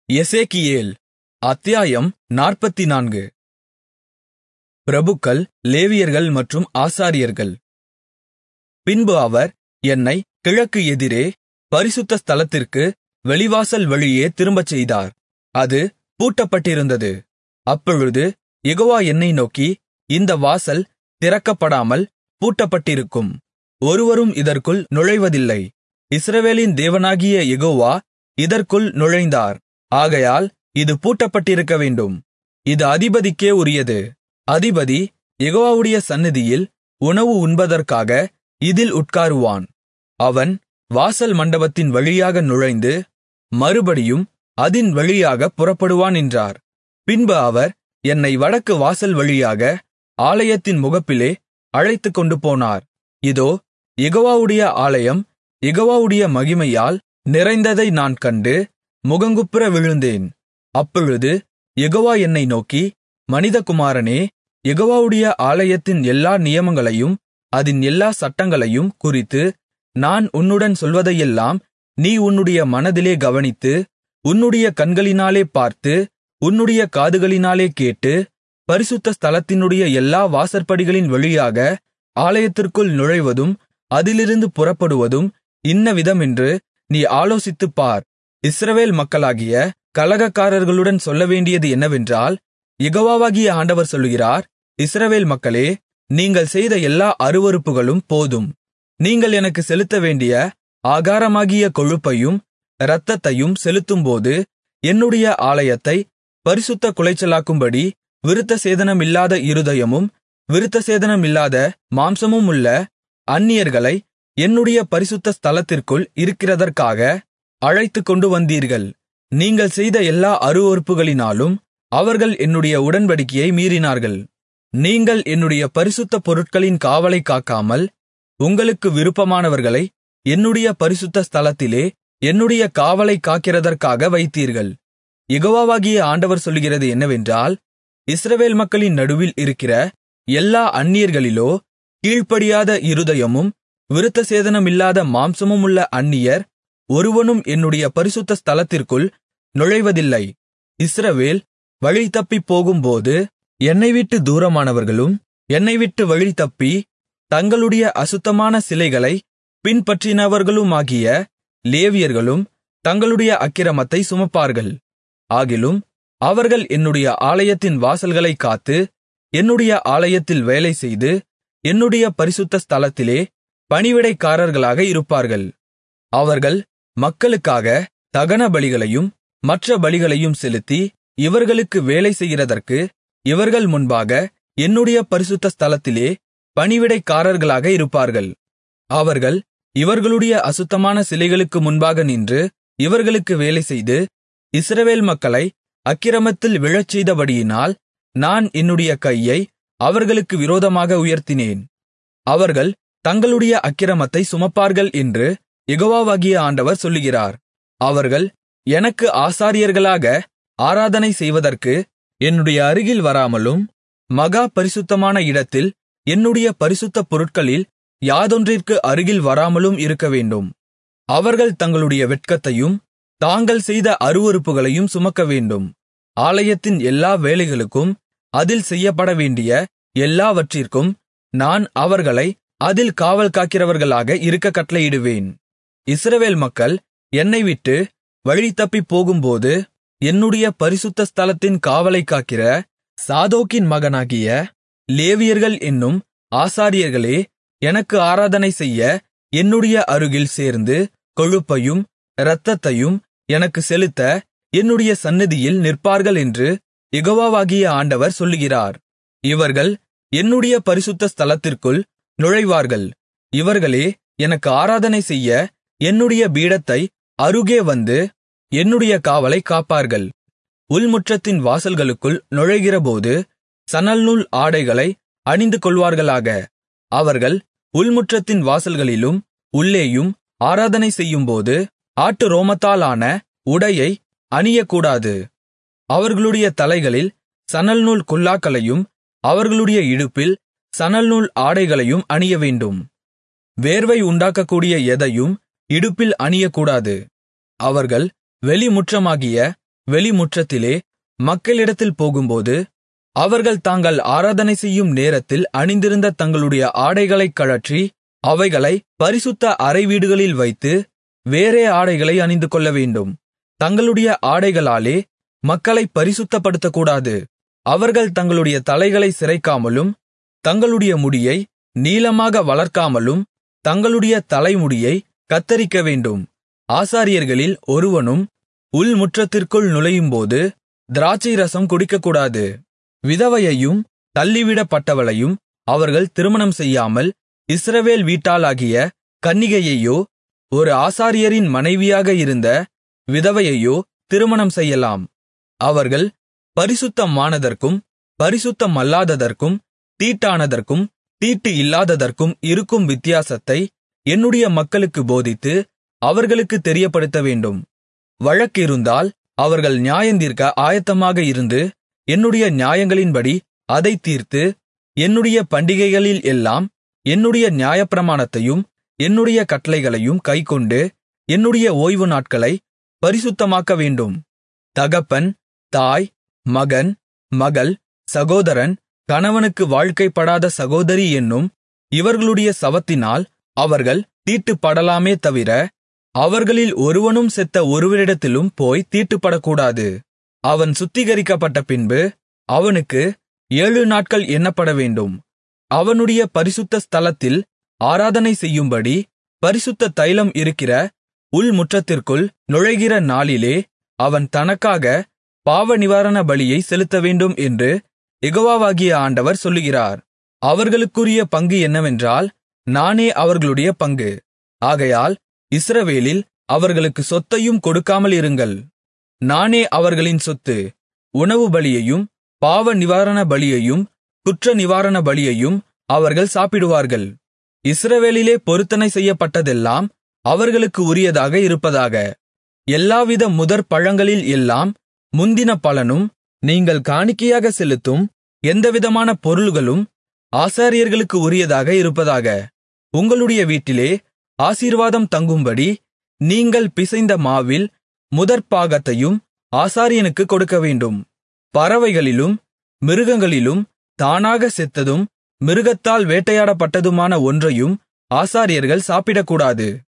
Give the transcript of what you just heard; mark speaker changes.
Speaker 1: எசேக்கியேல் அத்தியாயம் நாற்பத்துநான்கு பிரபுக்கள் லேவியர்கள் மற்றும் ஆசாரியர்கள் பின்பு அவர் என்னைக் கிழக்கு எதிரே பரிசுத்த ஸ்தலத்திற்கு வெளிவாசல் வழியே திரும்பச் செய்தார் அது பூட்டப்பட்டிருந்தது அப்பொழுது யெகோவா என்னை நோக்கி இந்த வாசல் திறக்கப்படாமல் பூட்டப்பட்டிருக்கும் ஒருவரும் இதற்குள் நுழைவதில்லை இஸ்ரவேலின் தேவனாகிய யெகோவா இதற்குள் நுழைந்தார் ஆகையால் இது பூட்டப்பட்டிருக்கவேண்டும் இது அதிபதிக்கே உரியது அதிபதி யெகோவாவுடைய சந்நிதியில் உணவு உண்பதற்காக இதில் உட்காருவான் அவன் வாசல் மண்டபத்தின் வழியாக நுழைந்து மறுபடியும் அதின் வழியாகப் புறப்படுவான் என்றார் பின்பு அவர் என்னை வடக்கு வாசல் வழியாக ஆலயத்தின் முகப்பிலே அழைத்துக்கொண்டு போனார் இதோ யெகோவாவுடைய ஆலயம் யெகோவாவுடைய மகிமையால் நிறைந்ததை நான் கண்டு முகங்குப்புற விழுந்தேன் அப்பொழுது யெகோவா என்னை நோக்கி மனிதகுமாரனே யெகோவாவுடைய ஆலயத்தின் எல்லா நியமங்களையும் அதின் எல்லா சட்டங்களையும் குறித்து நான் உன்னுடன் சொல்வதையெல்லாம் நீ உன்னுடைய மனதிலே கவனித்து உன்னுடைய கண்களினாலே பார்த்து உன்னுடைய காதுகளினாலே கேட்டு பரிசுத்த ஸ்தலத்தினுடைய எல்லா வாசற்படிகளின் வழியாக ஆலயத்திற்குள் நுழைவதும் அதிலிருந்து புறப்படுவதும் இன்னவிதமென்று நீ ஆலோசித்துப் பார் இஸ்ரவேல் மக்களாகிய கலகக்காரர்களுடன் சொல்லவேண்டியது என்னவென்றால் யெகோவாகிய ஆண்டவர் சொல்லுகிறார் இஸ்ரவேல் மக்களே நீங்கள் செய்த எல்லா அருவருப்புகளும் போதும் நீங்கள் எனக்கு செலுத்தவேண்டிய ஆகாரமாகிய கொழுப்பையும் இரத்தத்தையும் செலுத்தும்போது என்னுடைய ஆலயத்தை பரிசுத்த குலைச்சலாக்கும்படி விருத்தசேதனமில்லாத இருதயமும் விருத்தசேதனமில்லாத மாம்சமும் உள்ள அந்நியர்களை என்னுடைய பரிசுத்த ஸ்தலத்திற்குள் இருக்கிறதற்காக அழைத்துக்கொண்டு வந்தீர்கள் நீங்கள் செய்த எல்லா அருவருப்புகளினாலும் அவர்கள் என்னுடைய உடன்படிக்கையை மீறினார்கள் நீங்கள் என்னுடைய பரிசுத்த பொருட்களின் காவலைக் காக்காமல் உங்களுக்கு விருப்பமானவர்களை என்னுடைய பரிசுத்த ஸ்தலத்திலே என்னுடைய காவலைக் காக்கிறதற்காக வைத்தீர்கள் யெகோவாகிய ஆண்டவர் சொல்லுகிறது என்னவென்றால் இஸ்ரவேல் மக்களின் நடுவில் இருக்கிற எல்லா அந்நியர்களிலோ கீழ்ப்படியாத இருதயமும் விருத்தசேதனமில்லாத மாம்சமுமுள்ள அந்நியர் ஒருவனும் என்னுடைய பரிசுத்த ஸ்தலத்திற்குள் நுழைவதில்லை இஸ்ரவேல் வழி தப்பிப் போகும்போது என்னை விட்டு தூரமானவர்களும் என்னை விட்டு வழி தப்பி தங்களுடைய அசுத்தமான சிலைகளை பின்பற்றினவர்களுமாகிய லேவியர்களும் தங்களுடைய அக்கிரமத்தை சுமப்பார்கள் ஆகிலும் அவர்கள் என்னுடைய ஆலயத்தின் வாசல்களைக் காத்து என்னுடைய ஆலயத்தில் வேலை செய்து என்னுடைய பரிசுத்த ஸ்தலத்திலே பணிவிடைக்காரர்களாக இருப்பார்கள் அவர்கள் மக்களுக்காக தகன பலிகளையும் மற்ற பலிகளையும் செலுத்தி இவர்களுக்கு வேலை செய்கிறதற்கு இவர்கள் முன்பாக என்னுடைய பரிசுத்த ஸ்தலத்திலே பணிவிடைக்காரர்களாக இருப்பார்கள் அவர்கள் இவர்களுடைய அசுத்தமான சிலைகளுக்கு முன்பாக நின்று இவர்களுக்கு வேலை செய்து இஸ்ரவேல் மக்களை அக்கிரமத்தில் விழச்செய்தபடியினால் நான் என்னுடைய கையை அவர்களுக்கு விரோதமாக உயர்த்தினேன் அவர்கள் தங்களுடைய அக்கிரமத்தை சுமப்பார்கள் என்று யெகோவாகிய ஆண்டவர் சொல்லுகிறார் அவர்கள் எனக்கு ஆசாரியர்களாக ஆராதனை செய்வதற்கு என்னுடைய அருகில் வராமலும் மகா பரிசுத்தமான இடத்தில் என்னுடைய பரிசுத்த பொருட்களில் யாதொன்றிற்கு அருகில் வராமலும் இருக்கவேண்டும் அவர்கள் தங்களுடைய வெட்கத்தையும் தாங்கள் செய்த அருவருப்புகளையும் சுமக்கவேண்டும் ஆலயத்தின் எல்லா வேலைகளுக்கும் அதில் செய்யப்படவேண்டிய எல்லாவற்றிற்கும் நான் அவர்களை அதில் காவல் காக்கிறவர்களாக இருக்க கட்டளையிடுவேன் இஸ்ரவேல் மக்கள் என்னை விட்டு வழி தப்பிப் போகும்போது என்னுடைய பரிசுத்த ஸ்தலத்தின் காவலைக் காக்கிற சாதோக்கின் மகனாகிய லேவியர்கள் என்னும் ஆசாரியர்களே எனக்கு ஆராதனை செய்ய என்னுடைய அருகில் சேர்ந்து கொழுப்பையும் இரத்தத்தையும் எனக்கு செலுத்த என்னுடைய சந்நிதியில் நிற்பார்கள் என்று யெகோவாகிய ஆண்டவர் சொல்லுகிறார் இவர்கள் என்னுடைய பரிசுத்த ஸ்தலத்திற்குள் நுழைவார்கள் இவர்களே எனக்கு ஆராதனை செய்ய என்னுடைய பீடத்தை அருகே வந்து என்னுடைய காவலை காப்பார்கள் உள்முற்றத்தின் வாசல்களுக்குள் நுழைகிறபோது சணல்நூல் ஆடைகளை அணிந்து கொள்வார்களாக அவர்கள் உள்முற்றத்தின் வாசல்களிலும் உள்ளேயும் ஆராதனை செய்யும்போது ஆட்டு ரோமத்தாலான உடையை அணியக்கூடாது அவர்களுடைய தலைகளில் சணல்நூல் குல்லாக்களையும் அவர்களுடைய இடுப்பில் சணல்நூல் ஆடைகளையும் அணியவேண்டும் வேர்வை உண்டாக்கக்கூடிய எதையும் இடுப்பில் அணியக்கூடாது அவர்கள் வெளிமுற்றமாகிய வெளிமுற்றத்திலே மக்களிடத்தில் போகும்போது அவர்கள் தாங்கள் ஆராதனை செய்யும் நேரத்தில் அணிந்திருந்த தங்களுடைய ஆடைகளைக் கழற்றி அவைகளை பரிசுத்த அறைவீடுகளில் வைத்து வேறே ஆடைகளை அணிந்துகொள்ளவேண்டும் தங்களுடைய ஆடைகளாலே மக்களைப் பரிசுத்தப்படுத்தக்கூடாது அவர்கள் தங்களுடைய தலைகளை சிரைக்காமலும் தங்களுடைய முடியை நீளமாக வளர்க்காமலும் தங்களுடைய தலைமுடியை கத்தரிக்கவேண்டும் ஆசாரியர்களில் ஒருவனும் உள்முற்றத்திற்குள் நுழையும்போது திராட்சைரசம் குடிக்கக்கூடாது விதவையையும் தள்ளிவிடப்பட்டவளையும் அவர்கள் திருமணம் செய்யாமல் இஸ்ரவேல் வீட்டாளாகிய கன்னிகையையோ ஒரு ஆசாரியரின் மனைவியாக இருந்த விதவையையோ திருமணம் செய்யலாம் அவர்கள் பரிசுத்தமானதற்கும் பரிசுத்தமல்லாததற்கும் தீட்டானதற்கும் தீட்டு இல்லாததற்கும் இருக்கும் வித்தியாசத்தை என்னுடைய மக்களுக்குப் போதித்து அவர்களுக்குத் தெரியப்படுத்தவேண்டும் வழக்கிருந்தால் அவர்கள் நியாயந்தீர்க்க ஆயத்தமாக இருந்து என்னுடைய நியாயங்களின்படி அதைத் தீர்த்து என்னுடைய பண்டிகைகளில் எல்லாம் என்னுடைய நியாயப்பிரமாணத்தையும் என்னுடைய கட்டளைகளையும் கைக்கொண்டு என்னுடைய ஓய்வு நாட்களை பரிசுத்தமாக்கவேண்டும் தகப்பன் தாய் மகன் மகள் சகோதரன் கணவனுக்கு வாழ்க்கைப்படாத சகோதரி என்னும் இவர்களுடைய சவத்தினால் அவர்கள் தீட்டுப்படலாமே தவிர அவர்களில் ஒருவனும் செத்த ஒருவரிடத்திலும் போய் தீட்டுப்படக்கூடாது அவன் சுத்திகரிக்கப்பட்ட பின்பு அவனுக்கு ஏழு நாட்கள் எண்ணப்படவேண்டும் அவனுடைய பரிசுத்த ஸ்தலத்தில் ஆராதனை செய்யும்படி பரிசுத்த தைலம் இருக்கிற உள்முற்றத்திற்குள் நுழைகிற நாளிலே அவன் தனக்காக பாவநிவாரண பலியை செலுத்தவேண்டும் என்று யெகோவாகிய ஆண்டவர் சொல்லுகிறார் அவர்களுக்குரிய பங்கு என்னவென்றால் நானே அவர்களுடைய பங்கு ஆகையால் இஸ்ரவேலில் அவர்களுக்கு சொத்தையும் கொடுக்காமல் இருங்கள் நானே அவர்களின் சொத்து உணவு பலியையும் பாவ நிவாரண பலியையும் குற்ற நிவாரண பலியையும் அவர்கள் சாப்பிடுவார்கள் இஸ்ரவேலிலே பொருத்தனை செய்யப்பட்டதெல்லாம் அவர்களுக்கு உரியதாக இருப்பதாக எல்லாவித முதற் பழங்களில் எல்லாம் முந்தின பலனும் நீங்கள் காணிக்கையாக செலுத்தும் எந்தவிதமான பொருள்களும் ஆசாரியர்களுக்கு உரியதாக இருப்பதாக உங்களுடைய வீட்டிலே ஆசீர்வாதம் தங்கும்படி நீங்கள் பிசைந்த மாவில் முதற்பாகத்தையும் ஆசாரியனுக்குக் கொடுக்கவேண்டும் பறவைகளிலும் மிருகங்களிலும் தானாக செத்ததும் மிருகத்தால் வேட்டையாடப்பட்டதுமான ஒன்றையும் ஆசாரியர்கள் சாப்பிடக்கூடாது